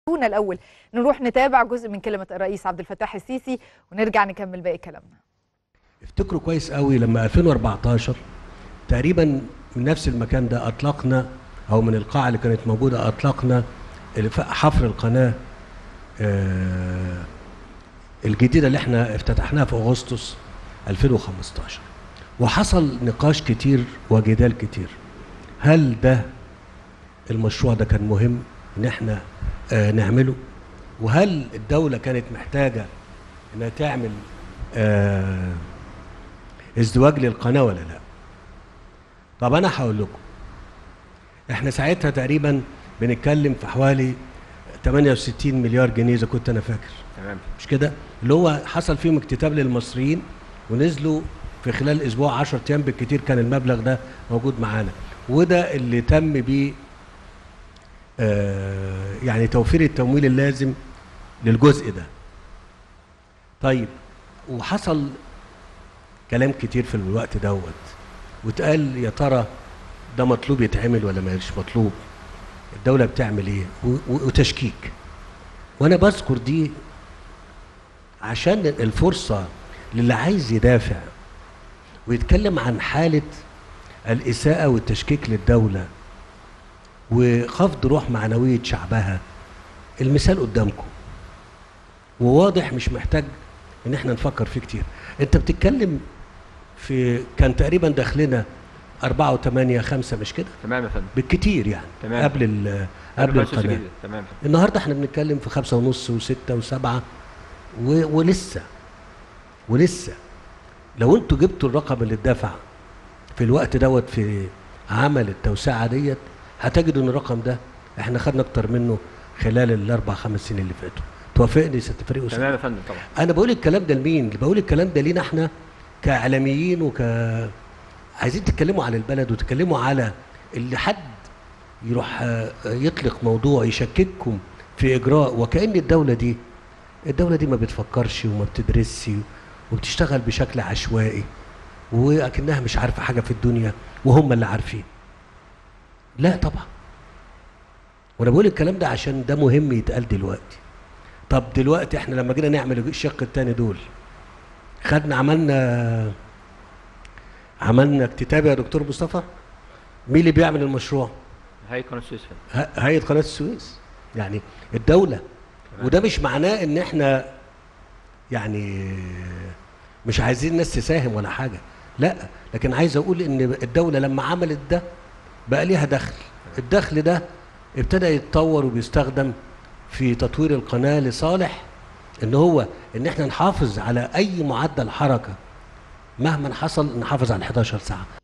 خلونا الاول نروح نتابع جزء من كلمه الرئيس عبد الفتاح السيسي ونرجع نكمل باقي كلامنا افتكروا كويس قوي لما 2014 تقريبا من نفس المكان ده اطلقنا او من القاعه اللي كانت موجوده اطلقنا الف- حفر القناه آه، الجديده اللي احنا افتتحناها في اغسطس 2015 وحصل نقاش كتير وجدال كتير هل ده المشروع ده كان مهم ان احنا آه، نعمله وهل الدوله كانت محتاجه انها تعمل آه، ازدواج للقناه ولا لا طب انا هقول لكم احنا ساعتها تقريبا بنتكلم في حوالي 68 مليار جنيه اذا كنت انا فاكر تمام مش كده اللي هو حصل فيهم اكتتاب للمصريين ونزلوا في خلال اسبوع 10 ايام بالكتير كان المبلغ ده موجود معانا وده اللي تم بيه آه يعني توفير التمويل اللازم للجزء ده طيب وحصل كلام كتير في الوقت دوت واتقال يا ترى ده مطلوب يتعمل ولا مش مطلوب الدولة بتعمل ايه و- و- وتشكيك وانا بذكر دي عشان الفرصة للي عايز يدافع ويتكلم عن حالة الإساءة والتشكيك للدولة وخفض روح معنوية شعبها المثال قدامكم وواضح مش محتاج ان احنا نفكر فيه كتير انت بتتكلم في كان تقريبا داخلنا أربعة وثمانية خمسة مش كده تمام يا فندم بالكتير يعني تمام. قبل ال- قبل الرئيس القناة الجديد. تمام يا فندم. النهارده احنا بنتكلم في خمسة ونص وستة وسبعة و... ولسه ولسه لو انتوا جبتوا الرقم اللي اتدفع في الوقت دوت في عمل التوسعة ديت هتجدوا ان الرقم ده احنا خدنا اكتر منه خلال الاربع خمس سنين اللي فاتوا توافقني ست فريق تمام يا فندم طبعا انا بقول الكلام ده لمين بقول الكلام ده لينا احنا كاعلاميين وك عايزين تتكلموا على البلد وتتكلموا على اللي حد يروح آه، يطلق موضوع يشكككم في اجراء وكأن الدولة دي الدولة دي ما بتفكرش وما بتدرسش وبتشتغل بشكل عشوائي وأكنها مش عارفة حاجة في الدنيا وهم اللي عارفين لا طبعا وانا بقول الكلام ده عشان ده مهم يتقال دلوقتي طب دلوقتي احنا لما جينا نعمل الشق التاني دول خدنا عملنا عملنا اكتتاب يا دكتور مصطفى مين اللي بيعمل المشروع هيئه قناه السويس يا فندم. ه- هيئه قناه السويس يعني الدوله وده مش معناه ان احنا يعني مش عايزين الناس تساهم ولا حاجه لا لكن عايز اقول ان الدوله لما عملت ده بقى ليها دخل الدخل ده ابتدى يتطور وبيستخدم في تطوير القناه لصالح ان هو ان احنا نحافظ على اي معدل حركه مهما حصل نحافظ على 11 ساعه